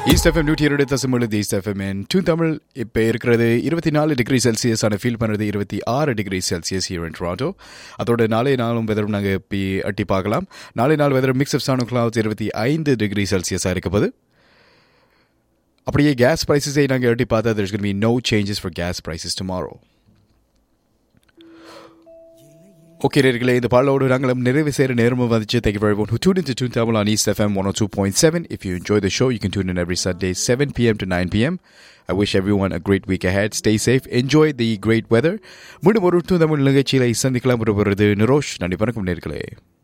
East FM நூற்றி இரண்டு தசம் எழுது ஈஸ்ட் எஃப்எம் டூ தமிழ் இப்போ இருக்கிறது இருபத்தி நாலு டிகிரி செல்சியஸ் ஆன ஃபீல் பண்ணுறது இருபத்தி ஆறு degree Celsius here in Toronto அதோட நாளை நாளும் வெதரும் நாங்கள் இப்போ அட்டி பார்க்கலாம் நாளை நாள் weather mix of sun and clouds இருபத்தி ஐந்து டிகிரி செல்சியஸாக இருக்கப்போது அப்படியே கேஸ் ப்ரைஸஸை நாங்கள் எட்டி பார்த்தா there's going to be no changes for gas prices tomorrow okay நேர்களே இந்த பாடலோடு நாங்களும் நிறைவு செய்கிற நேரமும் வந்துச்சு thank you very much tune into Tune Tamil on East FM 102.7 if you enjoy the show you can tune in every Sunday 7 p.m. to 9 p.m. I wish everyone a great week ahead stay safe enjoy the great weather மீண்டும் ஒரு தமிழ் நிகழ்ச்சியில சந்திக்கலாம் வருவது நிரோஷ் நன்றி வணக்கம் நேர்களே